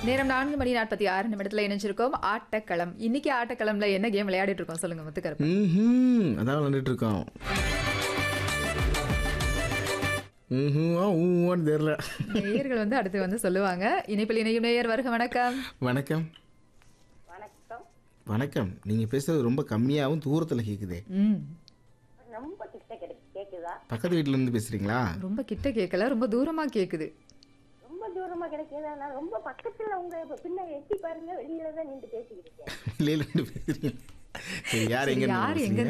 நேரம் நான்கு மணி நாற்பத்தி ஆறு நிமிடத்துல இணைஞ்சிருக்கோம் ஆட்டக்களம் இன்னைக்கு ஆட்டக்களம்ல என்ன கேம் விளையாடிட்டு இருக்கோம் சொல்லுங்க முத்துக்கருப்பு ம்ஹும் அதான் விளாண்டுட்டு இருக்கோம் ம்ஹும் ஆ ஊன்னு தெரில நேயர்கள் வந்து அடுத்து வந்து சொல்லுவாங்க இணைப்பில் இணையும் நேயர் வருக வணக்கம் வணக்கம் வணக்கம் வணக்கம் நீங்கள் பேசுறது ரொம்ப கம்மியாகவும் தூரத்தில் கேட்குதே ம் ரொம்ப கிட்ட கிடை கேக்குதா பக்கத்து வீட்டுல இருந்து பேசுகிறீங்களா ரொம்ப கிட்ட கேட்கல ரொம்ப தூரமா கேக்குது ரொம்ப தூரமா கிடைக்குதா நான் ரொம்ப பக்கத்துல உங்க இப்ப பின்ன எட்டி பாருங்க வெளியில தான் நின்று பேசிக்கிட்டு இருக்கேன் இல்லை பேசுகிறீங்க சரி யார் சரி, எங்கே யார் எங்க